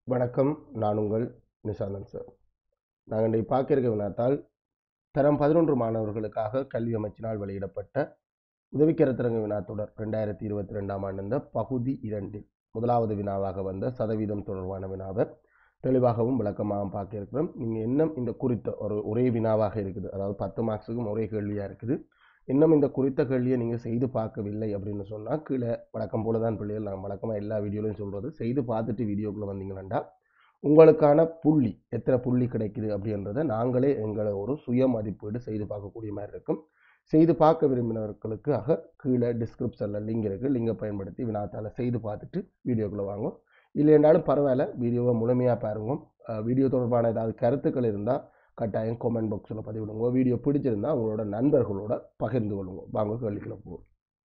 வணக்கம் நான் உங்கள் நிஷாந்தன் சார் நாங்கள் இன்றைக்கு பார்க்க இருக்க வினாத்தால் தரம் பதினொன்று மாணவர்களுக்காக கல்வி அமைச்சினால் வெளியிடப்பட்ட உதவிக்கரத்திறங்கு வினாத்தொடர் ரெண்டாயிரத்தி இருபத்தி ரெண்டாம் ஆண்டு இந்த பகுதி இரண்டில் முதலாவது வினாவாக வந்த சதவீதம் தொடர்பான வினாவை தெளிவாகவும் விளக்கமாகவும் பார்க்க இருக்கிறோம் நீங்கள் இன்னும் இந்த குறித்த ஒரு ஒரே வினாவாக இருக்குது அதாவது பத்து மார்க்ஸுக்கும் ஒரே கேள்வியாக இருக்குது இன்னும் இந்த குறித்த கேள்வியை நீங்கள் செய்து பார்க்கவில்லை அப்படின்னு சொன்னால் கீழே வழக்கம் போல தான் பிள்ளைகள் நான் வழக்கமாக எல்லா வீடியோலையும் சொல்கிறது செய்து பார்த்துட்டு வீடியோக்குள்ளே வந்தீங்கன்னா உங்களுக்கான புள்ளி எத்தனை புள்ளி கிடைக்குது அப்படின்றத நாங்களே எங்களை ஒரு சுய மதிப்பீடு செய்து பார்க்கக்கூடிய மாதிரி இருக்கும் செய்து பார்க்க விரும்பினவர்களுக்காக கீழே டிஸ்கிரிப்ஷனில் லிங்க் இருக்குது லிங்கை பயன்படுத்தி வினாத்தால் செய்து பார்த்துட்டு வீடியோக்குள்ளே வாங்கும் இல்லைன்றாலும் பரவாயில்ல வீடியோவை முழுமையாக பாருங்க அஹ் வீடியோ தொடர்பான ஏதாவது கருத்துக்கள் இருந்தால் கட்டாயம் கமெண்ட் பாக்ஸில் பதிவிடுங்க வீடியோ பிடிச்சிருந்தா உங்களோட நண்பர்களோட பகிர்ந்து கொள்ளுங்க வாங்க கேள்விக்குள்ள போவோம்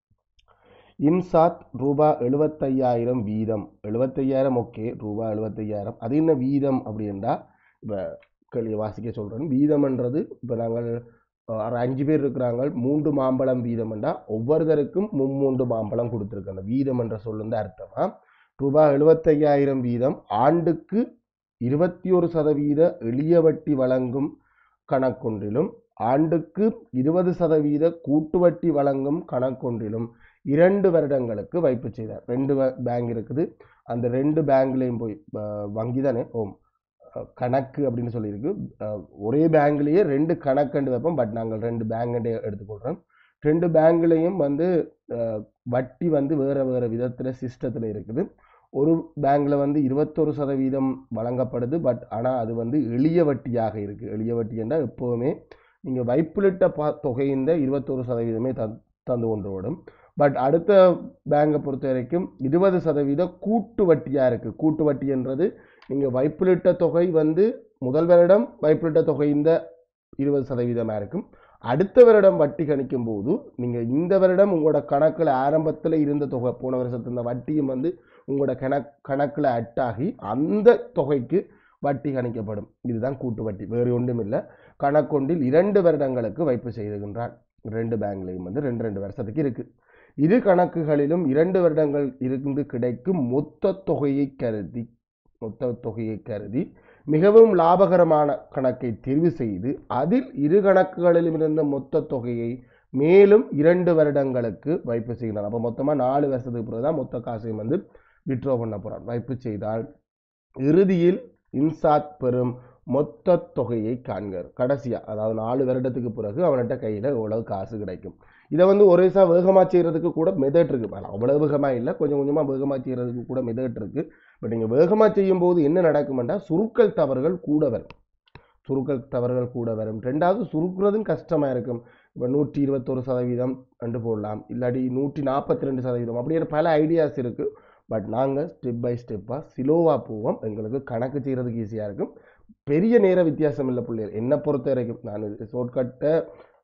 இன்சாத் ரூபா எழுபத்தையாயிரம் வீதம் எழுபத்தையாயிரம் ஓகே ரூபா எழுபத்தையாயிரம் அது என்ன வீதம் அப்படின்றா இப்போ கேள்வியை வாசிக்க சொல்கிறேன் வீதம்ன்றது இப்போ நாங்கள் அஹ், ஒரு அஞ்சு பேர் இருக்கிறாங்க மூன்று மாம்பழம் வீதம்ன்றா ஒவ்வொருத்தருக்கும் மும்மூன்று மாம்பழம் கொடுத்துருக்கு அந்த வீதம் என்ற சொல்லுந்த அர்த்தமா ரூபாய் எழுபத்தையாயிரம் வீதம் ஆண்டுக்கு இருபத்தி ஒரு சதவீத எளிய வட்டி வழங்கும் கணக்கொன்றிலும் ஆண்டுக்கு இருபது சதவீத கூட்டு வட்டி வழங்கும் கணக்கொன்றிலும் இரண்டு வருடங்களுக்கு வைப்பு செய்தார் ரெண்டு பேங்க் இருக்குது அந்த ரெண்டு பேங்க்லேயும் போய் அஹ், வங்கி தானே ஓம் அஹ், கணக்கு அப்படின்னு சொல்லியிருக்கு அஹ், ஒரே பேங்க்லேயே ரெண்டு கணக்கண்டு வைப்போம் பட் நாங்கள் ரெண்டு பேங்கண்டே எடுத்துக்கொள்கிறோம் ரெண்டு பேங்க்லேயும் வந்து அஹ், வட்டி வந்து வேறு வேறு விதத்தில் சிஸ்டத்தில் இருக்குது ஒரு பேங்க்ல வந்து இருபத்தொரு சதவீதம் வழங்கப்படுது பட் ஆனால் அது வந்து எளிய வட்டியாக இருக்குது எளிய வட்டி என்றால் எப்போவுமே நீங்கள் வைப்பிலிட்ட பா தொகையின் இருபத்தொரு சதவீதமே தந் தந்து கொண்டு விடும் பட் அடுத்த பேங்கை பொறுத்த வரைக்கும் இருபது சதவீத கூட்டு வட்டியாக இருக்குது கூட்டு வட்டி என்றது நீங்கள் வைப்பிலிட்ட தொகை வந்து முதல் வருடம் வைப்பிலிட்ட தொகை இந்த இருபது சதவீதமாக இருக்கும் அடுத்த வருடம் வட்டி கணிக்கும் போது நீங்கள் இந்த வருடம் உங்களோட கணக்கில் ஆரம்பத்தில் இருந்த தொகை போன வருஷத்து இந்த வட்டியும் வந்து உங்களோட கணக் கணக்கில் அட்டாகி அந்த தொகைக்கு வட்டி கணிக்கப்படும் இதுதான் கூட்டு வட்டி வேறு ஒன்றும் இல்லை கணக்கொண்டில் இரண்டு வருடங்களுக்கு வைப்பு செய்துகின்றான் ரெண்டு பேங்க்லையும் வந்து ரெண்டு ரெண்டு வருஷத்துக்கு இருக்குது இரு கணக்குகளிலும் இரண்டு வருடங்கள் இருந்து கிடைக்கும் மொத்த தொகையை கருதி மொத்த தொகையை கருதி மிகவும் லாபகரமான கணக்கை தெரிவு செய்து அதில் இரு கணக்குகளிலும் இருந்த மொத்த தொகையை மேலும் இரண்டு வருடங்களுக்கு வைப்பு செய்கிறார் அப்போ மொத்தமாக நாலு வருஷத்துக்கு பிறகு தான் மொத்த காசையும் வந்து விட்ரோ பண்ண போகிறான் வைப்பு செய்தால் இறுதியில் இன்சாத் பெறும் மொத்த தொகையை காண்கிறார் கடைசியாக அதாவது நாலு வருடத்துக்கு பிறகு அவன்கிட்ட கையில் எவ்வளவு காசு கிடைக்கும் இதை வந்து ஒரேசா வேகமாக செய்கிறதுக்கு கூட மெதட் இருக்குது ஆனால் அவ்வளோ வேகமாக இல்லை கொஞ்சம் கொஞ்சமாக வேகமாக செய்கிறதுக்கு கூட மெதட் இருக்குது பட் நீங்கள் வேகமாக செய்யும் போது என்ன நடக்குமெண்டா சுருக்கல் தவறுகள் கூட வரும் சுருக்கல் தவறுகள் கூட வரும் ரெண்டாவது சுருக்குறதும் கஷ்டமாக இருக்கும் இப்போ நூற்றி இருபத்தொரு சதவீதம் ரெண்டு போடலாம் இல்லாட்டி நூற்றி நாற்பத்தி ரெண்டு சதவீதம் அப்படிங்கிற பல ஐடியாஸ் இருக்குது பட் நாங்கள் ஸ்டெப் பை ஸ்டெப்பாக சிலோவாக போவோம் எங்களுக்கு கணக்கு செய்கிறதுக்கு ஈஸியாக இருக்கும் பெரிய நேர வித்தியாசம் இல்லை பிள்ளைகள் என்னை பொறுத்த வரைக்கும் நான் ஷார்ட்கட்டை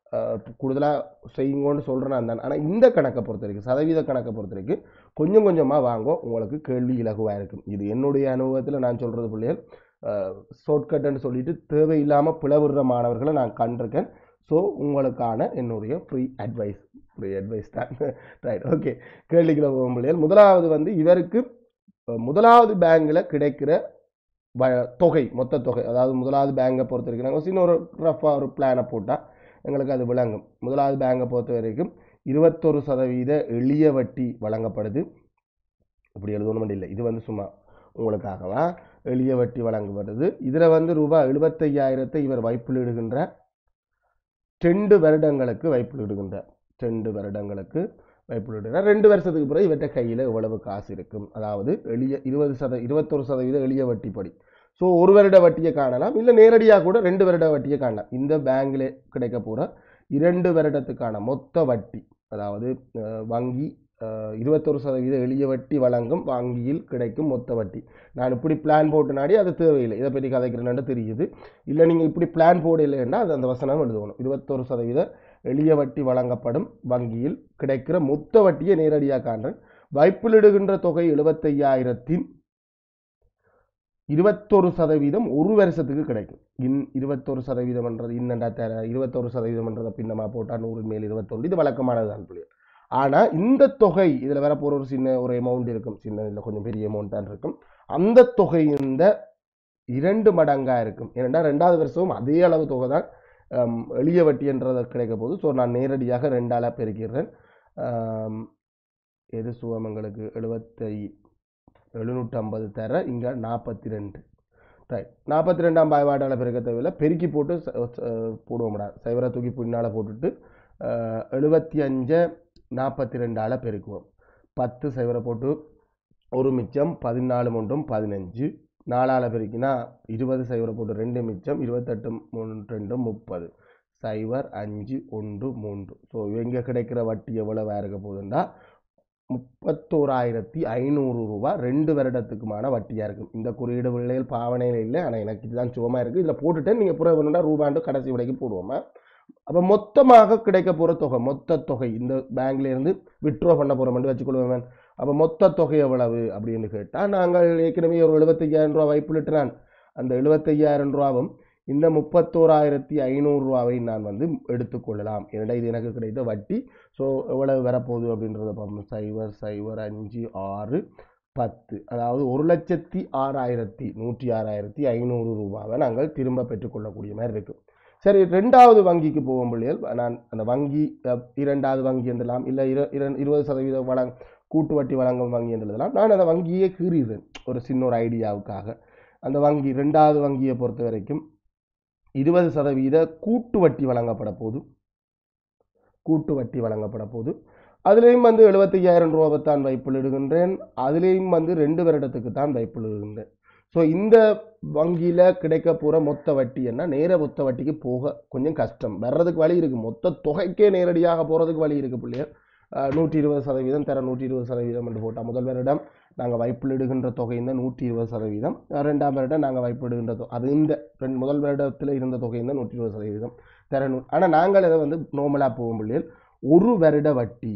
கூடுதலாக செய்யுங்கன்னு சொல்கிறேன் தான் ஆனால் இந்த கணக்கை பொறுத்த வரைக்கும் சதவீத கணக்கை பொறுத்த வரைக்கும் கொஞ்சம் கொஞ்சமாக வாங்கும் உங்களுக்கு கேள்வி இலகுவாக இருக்கும் இது என்னுடைய அனுபவத்தில் நான் சொல்கிறது பிள்ளைகள் ஷார்ட்கட்டுன்னு சொல்லிட்டு தேவையில்லாமல் பிளவுற மாணவர்களை நான் கண்டிருக்கேன் ஸோ உங்களுக்கான என்னுடைய ஃப்ரீ அட்வைஸ் ஃப்ரீ அட்வைஸ் தான் ரைட் ஓகே கேள்விக்குள்ள போகும் பிள்ளைகள் முதலாவது வந்து இவருக்கு அஹ், முதலாவது பேங்கில் கிடைக்கிற வ தொகை மொத்த தொகை அதாவது முதலாவது பேங்கை பொறுத்த வரைக்கும் நாங்கள் சின்ன ஒரு ரஃபாக ஒரு பிளானை போட்டால் எங்களுக்கு அது விளங்கும் முதலாவது பேங்கை பொறுத்த வரைக்கும் இருபத்தொரு சதவீத எளிய வட்டி வழங்கப்படுது இப்படி எழுதணும் இல்லை இது வந்து சும்மா உங்களுக்காகவா எளிய வட்டி வழங்கப்படுது இதில் வந்து ரூபாய் எழுபத்தையாயிரத்தை இவர் வைப்பிலிடுகின்ற ரெண்டு வருடங்களுக்கு வைப்பிலிடுகின்றார் ரெண்டு வருடங்களுக்கு வைப்பிலிடுகிறார் ரெண்டு வருஷத்துக்கு பிறகு இவற்றை கையில் எவ்வளவு காசு இருக்கும் அதாவது எளிய இருபது சத இருபத்தொரு சதவீத எளிய வட்டிப்படி ஸோ ஒரு வருட வட்டியை காணலாம் இல்லை நேரடியாக கூட ரெண்டு வருட வட்டியை காணலாம் இந்த பேங்கில் கிடைக்க போகிற இரண்டு வருடத்துக்கான மொத்த வட்டி அதாவது அஹ், வங்கி அஹ், இருபத்தொரு சதவீத எளிய வட்டி வழங்கும் வங்கியில் கிடைக்கும் மொத்த வட்டி நான் இப்படி பிளான் போட்டு நாடி அது தேவையில்லை இதை பற்றி கதைக்கிறேன்னு தெரியுது இல்லை நீங்கள் இப்படி பிளான் போடலைன்னா அது அந்த வசனம் எழுதணும் இருபத்தொரு சதவீத எளிய வட்டி வழங்கப்படும் வங்கியில் கிடைக்கிற மொத்த வட்டியை நேரடியாக காண்றேன் வைப்பிலிடுகின்ற தொகை எழுபத்தையாயிரத்தின் இருபத்தொரு சதவீதம் ஒரு வருஷத்துக்கு கிடைக்கும் இன் இருபத்தொரு சதவீதம்ன்றது இன்னண்டா தர இருபத்தொரு சதவீதம்ன்றதை பின்னமாக போட்டால் நூறு மேல் இருபத்தொன்று இது வழக்கமானது தான் புள்ளி ஆனால் இந்த தொகை இதில் வரப்போகிற ஒரு சின்ன ஒரு அமௌண்ட் இருக்கும் சின்ன இல்லை கொஞ்சம் பெரிய அமௌண்ட் தான் இருக்கும் அந்த தொகை இந்த இரண்டு மடங்காக இருக்கும் ஏனென்றால் ரெண்டாவது வருஷமும் அதே அளவு தொகை தான் ஹம், எளிய வட்டின்றது கிடைக்க போகுது ஸோ நான் நேரடியாக ரெண்டாளாக பெருக்கிறேன் ஆம், எது சுவமங்களுக்கு எழுபத்தை எழுநூற்றி ஐம்பது தர இங்கே நாற்பத்தி ரெண்டு ரைட் நாற்பத்தி ரெண்டாம் பாய்வாட்டால் பெருக்க தேவையில்லை பெருக்கி போட்டு ச- ச- போடுவோம்டா சைவரை தூக்கி பின்னால் போட்டுட்டு எழுபத்தி அஞ்சை நாற்பத்தி ரெண்டால் பெருக்குவோம் பத்து சைவரை போட்டு ஒரு மிச்சம் பதினாலு மூன்றும் பதினஞ்சு நாலால் பெருக்கினா இருபது சைவரை போட்டு ரெண்டு மிச்சம் இருபத்தெட்டு மூணு ரெண்டும் முப்பது சைவர் அஞ்சு ஒன்று மூன்று ஸோ இங்கே கிடைக்கிற வட்டி எவ்வளவு இருக்க போகுதுன்னா முப்பத்தோராயிரத்தி ஐநூறு ரூபா ரெண்டு வருடத்துக்குமான வட்டியாக இருக்கும் இந்த குறியீடு பிள்ளைகள் பாவனையில் இல்லை ஆனால் எனக்கு இதுதான் சுகமாக இருக்குது இதில் போட்டுட்டு நீங்கள் புற வேணும்னா ரூபாண்டு கடைசி விலைக்கு போடுவோமா அப்போ மொத்தமாக கிடைக்க போகிற தொகை மொத்த தொகை இந்த பேங்க்ல இருந்து விட்ரோ பண்ண போகிறோம்னு வச்சுக்கொள்வேன் அப்போ மொத்த தொகை எவ்வளவு அப்படின்னு கேட்டால் நாங்கள் ஏற்கனவே ஒரு எழுபத்தையாயிரம் ரூபா வைப்பிலிட்டுறான் அந்த எழுபத்தையாயிரம் ரூபாவும் இந்த முப்பத்தோராயிரத்தி ஐநூறு ரூபாவை நான் வந்து எடுத்துக்கொள்ளலாம் என்னடா இது எனக்கு கிடைத்த வட்டி ஸோ எவ்வளவு வரப்போகுது அப்படின்றத பார்ப்போம் சைபர் சைபர் அஞ்சு ஆறு பத்து அதாவது ஒரு லட்சத்தி ஆறாயிரத்தி நூற்றி ஆறாயிரத்தி ஐநூறு ரூபாவை நாங்கள் திரும்ப பெற்றுக்கொள்ளக்கூடிய மாதிரி இருக்கும் சரி ரெண்டாவது வங்கிக்கு போகும் பிள்ளைகள் நான் அந்த வங்கி அஹ், இரண்டாவது வங்கி என்றலாம் இல்லை இரு இரு- இருபது சதவீதம் வழங் கூட்டு வட்டி வழங்கும் வங்கி என்றதெல்லாம் நான் அந்த வங்கியே கீறிடுறேன் ஒரு சின்ன ஒரு ஐடியாவுக்காக அந்த வங்கி ரெண்டாவது வங்கியை பொறுத்த வரைக்கும் இருபது சதவீத கூட்டு வட்டி வழங்கப்பட போகுது கூட்டு வட்டி வழங்கப்பட போகுது அதுலேயும் வந்து எழுபத்தையாயிரம் ரூபாவை தான் வைப்பிலிடுகின்றேன் அதுலேயும் வந்து ரெண்டு வருடத்துக்கு தான் வைப்பிலிடுகின்றேன் ஸோ இந்த வங்கியில் கிடைக்க போகிற மொத்த வட்டி என்ன நேர மொத்த வட்டிக்கு போக கொஞ்சம் கஷ்டம் வர்றதுக்கு வழி இருக்குது மொத்த தொகைக்கே நேரடியாக போகிறதுக்கு வழி இருக்குது பிள்ளையர் நூற்றி இருபது சதவீதம் தர நூற்றி இருபது சதவீதம் என்று போட்டால் முதல் வருடம் நாங்கள் வைப்பிலிடுகின்ற தொகை இந்த நூற்றி இருபது சதவீதம் அஹ் ரெண்டாம் வருடம் நாங்கள் வைப்பிடுகின்ற தொகை அது இந்த ரெண்டு முதல் வருடத்தில் இருந்த தொகை இந்த நூற்றி இருபது சதவீதம் தர நூ ஆனால் நாங்கள் இதை வந்து நார்மலாக போகும் பிள்ளைகள் ஒரு வருட வட்டி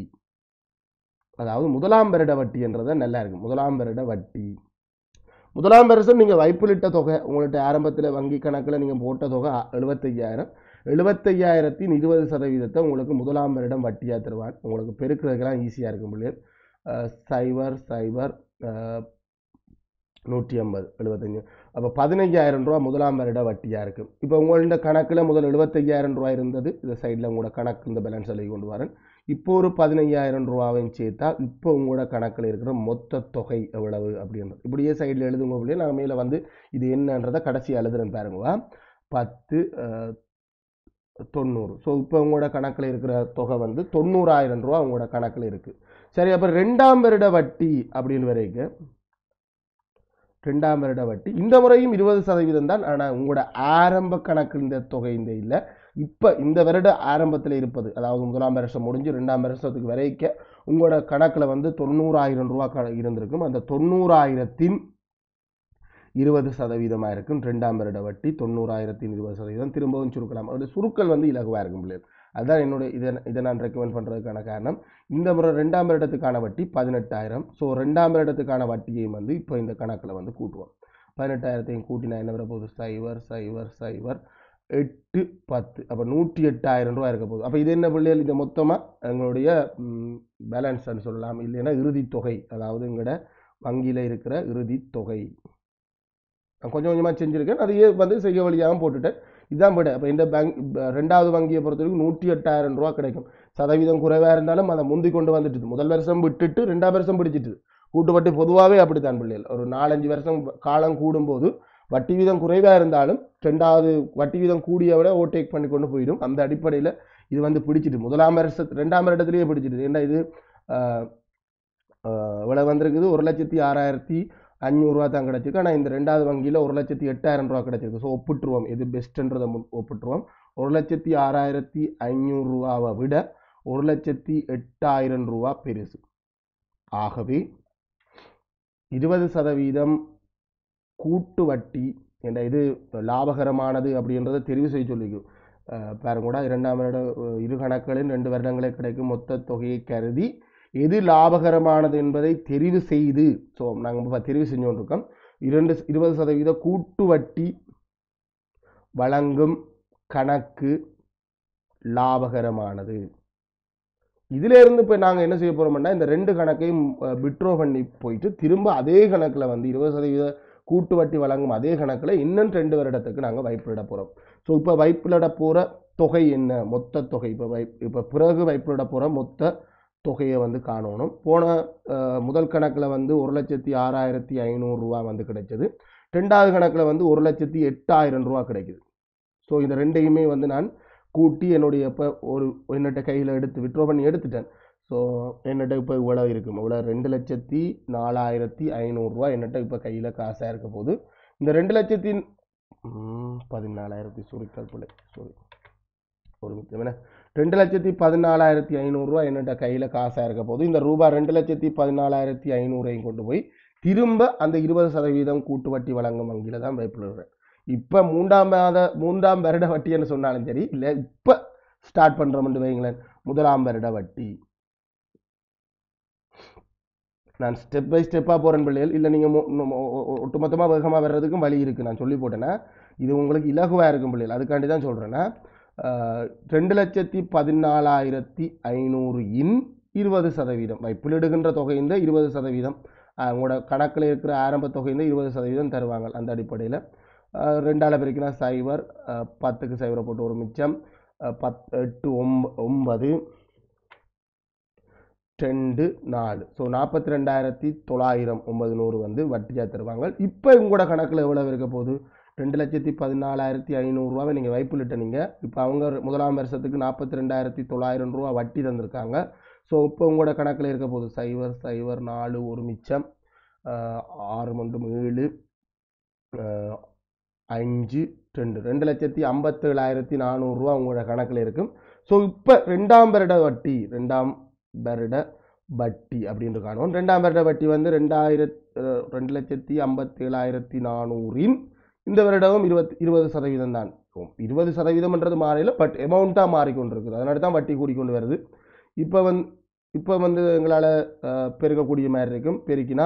அதாவது முதலாம் வருட வட்டி என்றது நல்லா இருக்கும் முதலாம் வருட வட்டி முதலாம் வருஷம் நீங்கள் வைப்பிலிட்ட தொகை உங்கள்கிட்ட ஆரம்பத்தில் வங்கி கணக்கில் நீங்கள் போட்ட தொகை எழுபத்தையாயிரம் எழுபத்தையாயிரத்தின் இருபது சதவீதத்தை உங்களுக்கு முதலாம் வருடம் வட்டியாக தருவான் உங்களுக்கு பெருக்கிறதுக்கெல்லாம் ஈஸியாக இருக்கும் பிள்ளைகள் அஹ் சைபர் சைபர் அஹ் நூற்றி ஐம்பது எழுபத்தஞ்சு அப்போ பதினஞ்சாயிரம் ரூபா முதலாம் வருட வட்டியாக இருக்கும் இப்போ உங்கள்ட்ட கணக்கில் முதல் எழுபத்தையாயிரம் ரூபா இருந்தது இந்த சைடில் உங்களோட கணக்கு இந்த பேலன்ஸ் எழுதி கொண்டு வரேன் இப்போ ஒரு பதினைஞ்சாயிரம் ரூபாவையும் சேர்த்தா இப்போ உங்களோட கணக்கில் இருக்கிற மொத்த தொகை எவ்வளவு அப்படின்றது இப்படியே சைடில் எழுதுங்க அப்படியே நான் மேலே வந்து இது என்னன்றதை கடைசி எழுதுறேன் பாருங்கவா பத்து அஹ், தொண்ணூறு ஸோ இப்போ உங்களோட கணக்கில் இருக்கிற தொகை வந்து தொண்ணூறாயிரம் ரூபா உங்களோட கணக்கில் இருக்குது சரி அப்போ ரெண்டாம் வருட வட்டி அப்படின்னு வரைக்கும் ரெண்டாம் வருட வட்டி இந்த முறையும் இருபது சதவீதம் தான் ஆனால் உங்களோட ஆரம்ப கணக்கு இந்த தொகை இந்த இல்லை இப்போ இந்த வருட ஆரம்பத்தில் இருப்பது அதாவது முதலாம் வருஷம் முடிஞ்சு ரெண்டாம் வருஷத்துக்கு வரைக்க உங்களோட கணக்கில் வந்து தொண்ணூறாயிரம் ரூபா க இருந்திருக்கும் அந்த தொண்ணூறாயிரத்தின் இருபது சதவீதமாக இருக்கும் ரெண்டாம் வருட வட்டி தொண்ணூறாயிரத்தின் இருபது சதவீதம் திரும்பவும் சுருக்கலாம் அதோட சுருக்கல் வந்து இலகுவாக இருக்கும் பிள்ளைகள் அதுதான் என்னோட இதை இதை நான் ரெக்கமெண்ட் பண்ணுறதுக்கான காரணம் இந்த முறை ரெண்டாம் வருடத்துக்கான வட்டி பதினெட்டாயிரம் ஸோ ரெண்டாம் வருடத்துக்கான வட்டியையும் வந்து இப்போ இந்த கணக்கில் வந்து கூட்டுவோம் பதினெட்டாயிரத்தையும் கூட்டினா என்ன வர போகுது சைவர் சைவர் சைவர் எட்டு பத்து அப்போ நூற்றி எட்டாயிரம் ரூபா இருக்க போகுது அப்போ இது என்ன பிள்ளைகள் இது மொத்தமாக எங்களுடைய பேலன்ஸ்ன்னு சொல்லலாம் இல்லைன்னா இறுதி தொகை அதாவது எங்களோட வங்கியில் இருக்கிற இறுதி தொகை நான் கொஞ்சம் கொஞ்சமாக செஞ்சுருக்கேன் அதையே வந்து செய்ய வழியாகவும் போட்டுட்டேன் இதான் விட இப்போ இந்த பேங்க் ரெண்டாவது வங்கியை பொறுத்த வரைக்கும் நூற்றி எட்டாயிரம் ரூபா கிடைக்கும் சதவீதம் குறைவாக இருந்தாலும் அதை முந்தி கொண்டு வந்துட்டு முதல் வருஷம் விட்டுட்டு ரெண்டாம் வருஷம் பிடிச்சிட்டு கூட்டு வட்டி பொதுவாகவே அப்படித்தான் பிள்ளைகள் ஒரு நாலஞ்சு வருஷம் காலம் கூடும்போது வட்டி வீதம் குறைவாக இருந்தாலும் ரெண்டாவது வட்டி வீதம் கூடிய விட ஓவர்டேக் பண்ணி கொண்டு போயிடும் அந்த அடிப்படையில் இது வந்து பிடிச்சிட்டு முதலாம் வருஷத்து ரெண்டாம் வருடத்துலேயே பிடிச்சிட்டு ஏன்னா இது ஆஹ், ஆஹ், இவ்வளவு வந்திருக்குது ஒரு லட்சத்தி ஆறாயிரத்தி அஞ்சூறுரூவா தான் கிடச்சிருக்கு ஆனால் இந்த ரெண்டாவது வங்கியில் ஒரு லட்சத்தி எட்டாயிரம் ரூபா கிடச்சிருக்கு ஸோ ஒப்பிட்டுருவோம் எது பெஸ்ட்டுன்றதை முன் ஒப்பிட்டுருவோம் ஒரு லட்சத்தி ஆறாயிரத்தி ஐநூறுரூவாவை விட ஒரு லட்சத்தி எட்டாயிரம் ரூபா பெருசு ஆகவே இருபது சதவீதம் கூட்டு வட்டி என்ற இது லாபகரமானது அப்படின்றத தெரிவு செய்ய சொல்லிக்கும் அஹ் பாருங்க கூட இரண்டாம் வருட அஹ் இரு கணக்குகளின் ரெண்டு வருடங்களே கிடைக்கும் மொத்த தொகையை கருதி எது லாபகரமானது என்பதை தெரிவு செய்து ஸோ நாங்கள் இப்போ தெரிவு செஞ்சு கொண்டிருக்கோம் இரண்டு இருபது சதவீத கூட்டு வட்டி வழங்கும் கணக்கு லாபகரமானது இதுல இருந்து இப்போ நாங்கள் என்ன செய்ய போறோம்னா இந்த ரெண்டு கணக்கையும் விட்ரோ பண்ணி போயிட்டு திரும்ப அதே கணக்கில் வந்து இருபது சதவீத கூட்டு வட்டி வழங்கும் அதே கணக்கில் இன்னும் ரெண்டு வருடத்துக்கு நாங்கள் வைப்பிலிட போகிறோம் ஸோ இப்போ வைப்பிலிட போகிற தொகை என்ன மொத்த தொகை இப்போ வை இப்போ பிறகு வைப்பிலிட போகிற மொத்த தொகையை வந்து காணணும் போன அஹ், முதல் கணக்கில் வந்து ஒரு லட்சத்தி ஆறாயிரத்தி ஐநூறுரூவா வந்து கிடைச்சது ரெண்டாவது கணக்கில் வந்து ஒரு லட்சத்தி எட்டாயிரம் ரூபா கிடைக்குது ஸோ இந்த ரெண்டையுமே வந்து நான் கூட்டி என்னுடைய இப்போ ஒரு என்னட்ட கையில் எடுத்து விட்ரோ பண்ணி எடுத்துட்டேன் ஸோ என்னட்ட இப்போ இவ்வளோ இருக்கும் இவ்வளோ ரெண்டு லட்சத்தி நாலாயிரத்தி ஐநூறுரூவா என்னட்ட இப்போ கையில் காசாக இருக்க போது இந்த ரெண்டு லட்சத்தி ம், பதினாலாயிரத்தி சுருக்கல் பிள்ளை சாரி ஒரு நிமிஷம் என்ன ரெண்டு லட்சத்தி பதினாலாயிரத்தி ஐநூறுரூவா என்னட்ட கையில் காசாக இருக்க போது இந்த ரூபா ரெண்டு லட்சத்தி பதினாலாயிரத்தி ஐநூறையும் கொண்டு போய் திரும்ப அந்த இருபது சதவீதம் கூட்டு வட்டி வழங்கும் வங்கியில் தான் வைப்பிடுறேன் இப்போ மூன்றாம் மாத மூன்றாம் வருட வட்டின்னு சொன்னாலும் சரி இல்லை இப்போ ஸ்டார்ட் பண்ணுறோம்னு வைங்களேன் முதலாம் வருட வட்டி நான் ஸ்டெப் பை ஸ்டெப்பாக போகிறேன் பிள்ளைகள் இல்லை நீங்கள் ஒட்டுமொத்தமாக வேகமாக வர்றதுக்கும் வழி இருக்குது நான் சொல்லி போட்டேன்னா இது உங்களுக்கு இலகுவாக இருக்கும் பிள்ளைகள் அதுக்காண்டி தான் சொல்கிறேன்னா ரெண்டு லட்சத்தி பதினாலாயிரத்தி ஐநூறு இன் இருபது சதவீதம் வைப்பிலிடுகின்ற தொகையின் இருபது சதவீதம் அஹ், உங்களோட கணக்கில் இருக்கிற ஆரம்ப தொகையின் இருபது சதவீதம் தருவாங்க அந்த அடிப்படையில் ரெண்டாள் பிரிக்கினா சைபர் அஹ், பத்துக்கு சைபரை போட்டு ஒரு மிச்சம் அஹ், பத் எட்டு ஒம்ப ஒன்பது ரெண்டு நாலு ஸோ நாற்பத்தி ரெண்டாயிரத்தி தொள்ளாயிரம் ஒன்பது நூறு வந்து வட்டியாக தருவாங்க இப்போ உங்களோட கணக்கில் எவ்வளோ இருக்க போகுது ரெண்டு லட்சத்தி பதினாலாயிரத்தி ஐநூறுரூவாவை நீங்கள் வைப்புலிட்ட நீங்கள் இப்போ அவங்க முதலாம் வருஷத்துக்கு நாற்பத்தி ரெண்டாயிரத்தி தொள்ளாயிரம் ரூபா வட்டி தந்திருக்காங்க ஸோ இப்போ உங்களோட கணக்கில் இருக்க போகுது சைபர் சைபர் நாலு ஒரு மிச்சம் ஆஹ், ஆறு மண்டும் ஏழு ஆஹ், அஞ்சு ரெண்டு ரெண்டு லட்சத்தி ஐம்பத்தேழாயிரத்தி நானூறுரூவா உங்களோட கணக்கில் இருக்கும் ஸோ இப்போ ரெண்டாம் வருட வட்டி ரெண்டாம் வருட வட்டி அப்படின்னு காணும் ரெண்டாம் வருட வட்டி வந்து ரெண்டாயிரத் அஹ், ரெண்டு லட்சத்தி ஐம்பத்தேழாயிரத்தி நானூறின் இந்த வருடமும் இருபத்தி இருபது சதவீதம் தான் இருபது சதவீதம்ன்றது மாறையில் பட் அமௌண்ட்டாக மாறிக்கொண்டிருக்குது அதனால தான் வட்டி கூடிக்கொண்டு வருது இப்போ வந்து இப்போ வந்து எங்களால் பெருக்கக்கூடிய மாதிரி இருக்கும் பெருக்கினா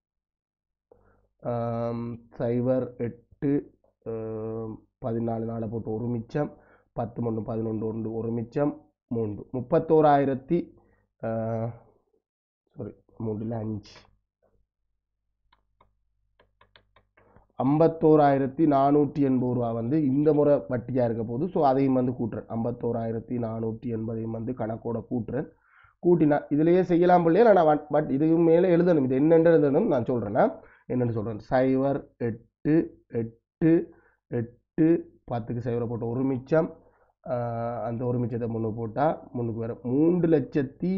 ஆம், சைபர் எட்டு ஆம், பதினாலு நாளை போட்டு ஒரு மிச்சம் பத்து மூணு பதினொன்று ஒன்று ஒரு மிச்சம் மூன்று முப்பத்தோராயிரத்தி சாரி மூன்றில் அஞ்சு ஐம்பத்தோராயிரத்தி நானூற்றி எண்பது ரூபா வந்து இந்த முறை வட்டியாக இருக்க போது ஸோ அதையும் வந்து கூட்டுறேன் ஐம்பத்தோராயிரத்தி நானூற்றி எண்பதையும் வந்து கணக்கோட கூட்டுறேன் கூட்டினா இதுலேயே செய்யலாம் பிள்ளையே நான் வட்- பட் இதுக்கு மேலே எழுதணும் இது என்னென்று எழுதணும் நான் சொல்கிறேன்னா என்னென்னு சொல்கிறேன் சைபர் எட்டு எட்டு எட்டு பத்துக்கு சைபரை போட்டு ஒரு மிச்சம் ஆஹ், அந்த ஒரு மிச்சத்தை முன்னு போட்டால் முன்னுக்கு வர மூன்று லட்சத்தி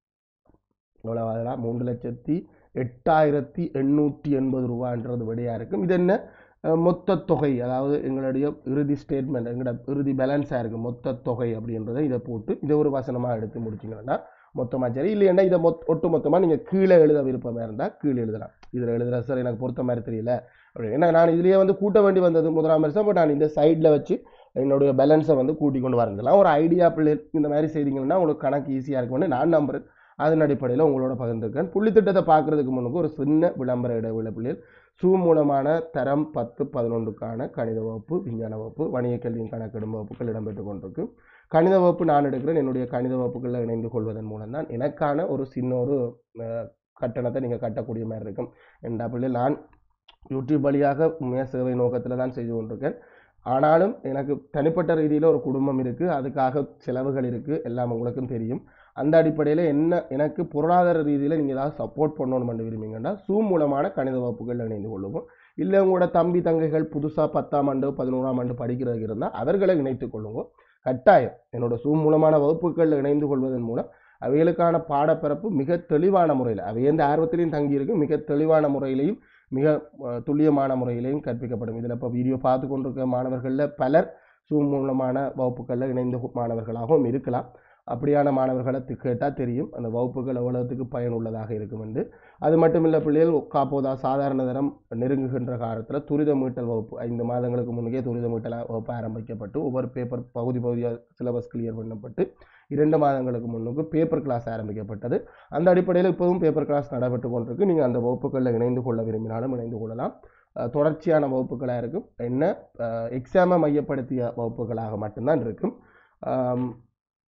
எவ்வளோ அதெல்லாம் மூன்று லட்சத்தி எட்டாயிரத்தி எண்ணூற்றி எண்பது ரூபான்றது விடையாக இருக்கும் இது என்ன அஹ், மொத்த தொகை அதாவது எங்களுடைய இறுதி ஸ்டேட்மெண்ட் எங்களோட இறுதி பேலன்ஸாக இருக்கும் மொத்த தொகை அப்படின்றத இதை போட்டு இதை ஒரு வசனமாக எடுத்து முடிச்சிங்கன்னா மொத்தமாக சரி இல்லைன்னா இதை மொத் ஒட்டு மொத்தமாக நீங்கள் கீழே எழுத விருப்பமாக இருந்தால் கீழே எழுதலாம் இதில் எழுதுற சார் எனக்கு பொறுத்த மாதிரி தெரியல அப்படி ஏன்னா நான் இதுலேயே வந்து கூட்ட வேண்டி வந்தது முதலாம் வருஷம் பட் நான் இந்த சைடில் வச்சு என்னுடைய பேலன்ஸை வந்து கூட்டி கொண்டு வரதுலாம் ஒரு ஐடியா பிள்ளை இந்த மாதிரி செய்தீங்கன்னா உங்களுக்கு கணக்கு ஈஸியாக இருக்கும்னு நான் நம்புறேன் அதன் அடிப்படையில் உங்களோட பகிர்ந்துருக்கேன் புள்ளித்திட்டத்தை பார்க்கறதுக்கு முன்னுக்கு ஒரு சின்ன விளம்பர இடைவெளி பிள்ளைகள் சூ மூலமான தரம் பத்து பதினொன்றுக்கான கணித வகுப்பு விஞ்ஞான வகுப்பு வணிக கல்வியின் கணக்கெடும் வகுப்புகள் இடம்பெற்று கொண்டிருக்கு கணித வகுப்பு நான் எடுக்கிறேன் என்னுடைய கணித வகுப்புகளில் இணைந்து கொள்வதன் மூலம் தான் எனக்கான ஒரு சின்ன ஒரு அஹ், கட்டணத்தை நீங்கள் கட்டக்கூடிய மாதிரி இருக்கும் என்ற பிள்ளைகள் நான் யூடியூப் வழியாக உண்மையாக சேவை நோக்கத்தில் தான் செய்து கொண்டிருக்கேன் ஆனாலும் எனக்கு தனிப்பட்ட ரீதியில் ஒரு குடும்பம் இருக்குது அதுக்காக செலவுகள் இருக்குது எல்லாம் உங்களுக்கும் தெரியும் அந்த அடிப்படையில் என்ன எனக்கு பொருளாதார ரீதியில் நீங்கள் ஏதாவது சப்போர்ட் பண்ணணும்னு விரும்புங்கன்னா சூம் மூலமான கணித வகுப்புகள் இணைந்து கொள்ளுவோம் இல்லை உங்களோட தம்பி தங்கைகள் புதுசாக பத்தாம் ஆண்டு பதினோராம் ஆண்டு படிக்கிறதுக்கு இருந்தால் அவர்களை இணைத்துக் கொள்ளுங்க கட்டாயம் என்னோட சூம் மூலமான வகுப்புகளில் இணைந்து கொள்வதன் மூலம் அவைகளுக்கான பாடப்பிறப்பு மிக தெளிவான முறையில் அவை எந்த ஆர்வத்திலையும் தங்கியிருக்கு மிக தெளிவான முறையிலையும் மிக அஹ், துல்லியமான முறையிலையும் கற்பிக்கப்படும் இதில் இப்போ வீடியோ பார்த்து கொண்டிருக்க மாணவர்களில் பலர் சூம் மூலமான வகுப்புகளில் இணைந்த மாணவர்களாகவும் இருக்கலாம் அப்படியான மாணவர்களை தி- கேட்டால் தெரியும் அந்த வகுப்புகள் எவ்வளவுக்கு பயனுள்ளதாக இருக்கும் என்று அது மட்டும் இல்லை பிள்ளைகள் காப்போதா சாதாரண தரம் நெருங்குகின்ற காலத்தில் துரித மீட்டல் வகுப்பு ஐந்து மாதங்களுக்கு முன்னே துரித மீட்டல் வகுப்பு ஆரம்பிக்கப்பட்டு ஒவ்வொரு பேப்பர் பகுதி பகுதியாக சிலபஸ் கிளியர் பண்ணப்பட்டு இரண்டு மாதங்களுக்கு முன்னுக்கு பேப்பர் கிளாஸ் ஆரம்பிக்கப்பட்டது அந்த அடிப்படையில் இப்போவும் பேப்பர் கிளாஸ் நடைபெற்று கொண்டிருக்கு நீங்கள் அந்த வகுப்புகளில் இணைந்து கொள்ள விரும்பினாலும் இணைந்து கொள்ளலாம் அஹ், தொடர்ச்சியான வகுப்புகளாக இருக்கும் என்ன எக்ஸாமை மையப்படுத்திய வகுப்புகளாக மட்டும்தான் இருக்கும் ஆம்,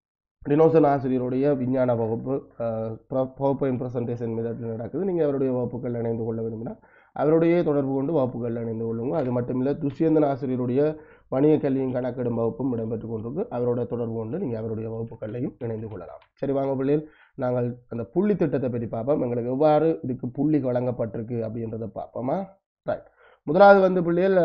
டினோசன் ஆசிரியருடைய விஞ்ஞான வகுப்பு பவர் இன் ப்ரெசன்டேஷன் மெத்தடில் நடக்குது நீங்கள் அவருடைய வகுப்புகள் இணைந்து கொள்ள விரும்பினா அவருடைய தொடர்பு கொண்டு வகுப்புகள் இணைந்து கொள்ளுங்க அது மட்டும் இல்லை துஷ்யந்தன் ஆசிரியருடைய வணிக கல்வியின் கணக்கெடும் வகுப்பும் இடம்பெற்று கொண்டிருக்கு அவரோட தொடர்பு கொண்டு நீங்கள் அவருடைய வகுப்புகளையும் இணைந்து கொள்ளலாம் சரி வாங்க பிள்ளைகள் நாங்கள் அந்த புள்ளி திட்டத்தை பற்றி பார்ப்போம் எங்களுக்கு எவ்வாறு இதுக்கு புள்ளி வழங்கப்பட்டிருக்கு அப்படின்றத பார்ப்போமா ரைட் முதலாவது வந்து பிள்ளைகள்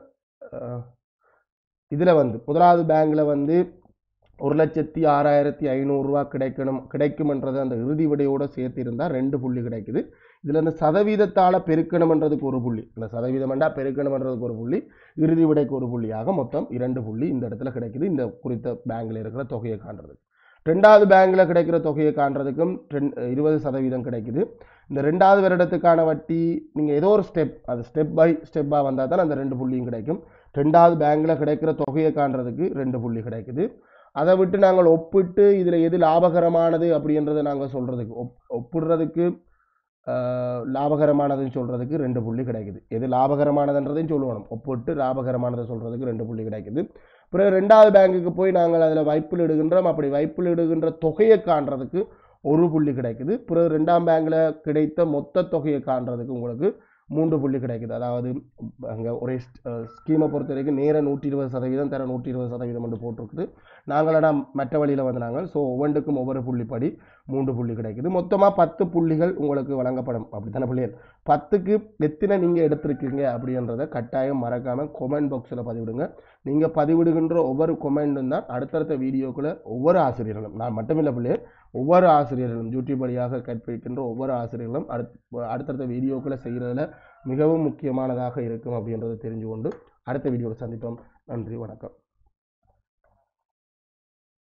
இதில் வந்து முதலாவது பேங்கில் வந்து ஒரு லட்சத்தி ஆறாயிரத்தி ஐநூறுரூவா கிடைக்கணும் கிடைக்கும்ன்றது அந்த இறுதி விடையோடு சேர்த்திருந்தால் ரெண்டு புள்ளி கிடைக்குது இதில் அந்த சதவீதத்தால் பெருக்கணுமன்றதுக்கு ஒரு புள்ளி அந்த சதவீதம்ண்டா பெருக்கணுமன்றதுக்கு ஒரு புள்ளி இறுதி விடைக்கு ஒரு புள்ளியாக மொத்தம் இரண்டு புள்ளி இந்த இடத்துல கிடைக்குது இந்த குறித்த பேங்கில் இருக்கிற தொகையை காண்றதுக்கு ரெண்டாவது பேங்கில் கிடைக்கிற தொகையை காண்றதுக்கும் ரெண் இருபது சதவீதம் கிடைக்குது இந்த ரெண்டாவது வருடத்துக்கான வட்டி நீங்கள் ஏதோ ஒரு ஸ்டெப் அது ஸ்டெப் பை ஸ்டெப்பாக வந்தால் தான் அந்த ரெண்டு புள்ளியும் கிடைக்கும் ரெண்டாவது பேங்கில் கிடைக்கிற தொகையை காண்றதுக்கு ரெண்டு புள்ளி கிடைக்குது அதை விட்டு நாங்கள் ஒப்பிட்டு இதில் எது லாபகரமானது அப்படின்றத நாங்கள் சொல்கிறதுக்கு ஒப் ஒப்பிடுறதுக்கு லாபகரமானதுன்னு சொல்கிறதுக்கு ரெண்டு புள்ளி கிடைக்குது எது லாபகரமானதுன்றதையும் சொல்லுவோம் ஒப்பிட்டு லாபகரமானதை சொல்கிறதுக்கு ரெண்டு புள்ளி கிடைக்குது பிறகு ரெண்டாவது பேங்குக்கு போய் நாங்கள் அதில் வைப்பில் இடுகின்றோம் அப்படி வைப்பில் இடுகின்ற தொகையை காண்றதுக்கு ஒரு புள்ளி கிடைக்குது பிறகு ரெண்டாம் பேங்கில் கிடைத்த மொத்த தொகையை காண்றதுக்கு உங்களுக்கு மூன்று புள்ளி கிடைக்குது அதாவது அங்கே ஒரே ஸ்கீமை பொறுத்த வரைக்கும் நேர நூற்றி இருபது சதவீதம் தர நூற்றி இருபது சதவீதம் என்று போட்டிருக்குது நாங்களடா மற்ற வழியில் வந்து நாங்கள் ஸோ ஒவ்வொன்றுக்கும் ஒவ்வொரு புள்ளிப்படி மூன்று புள்ளி கிடைக்குது மொத்தமாக பத்து புள்ளிகள் உங்களுக்கு வழங்கப்படும் அப்படி தானே பிள்ளைகள் பத்துக்கு எத்தனை நீங்கள் எடுத்திருக்கீங்க அப்படின்றத கட்டாயம் மறக்காமல் கொமெண்ட் பாக்ஸில் பதிவிடுங்க நீங்கள் பதிவிடுகின்ற ஒவ்வொரு கொமெண்ட்டும் தான் அடுத்தடுத்த வீடியோக்குள்ளே ஒவ்வொரு ஆசிரியர்களும் நான் மட்டுமில்லை பிள்ளைகள் ஒவ்வொரு ஆசிரியர்களும் யூடியூப் வழியாக கற்பிக்கின்ற ஒவ்வொரு ஆசிரியர்களும் அடுத்த அடுத்தடுத்த வீடியோக்களை செய்கிறதுல மிகவும் முக்கியமானதாக இருக்கும் அப்படின்றத தெரிஞ்சு கொண்டு அடுத்த வீடியோவில் சந்திப்போம் நன்றி வணக்கம்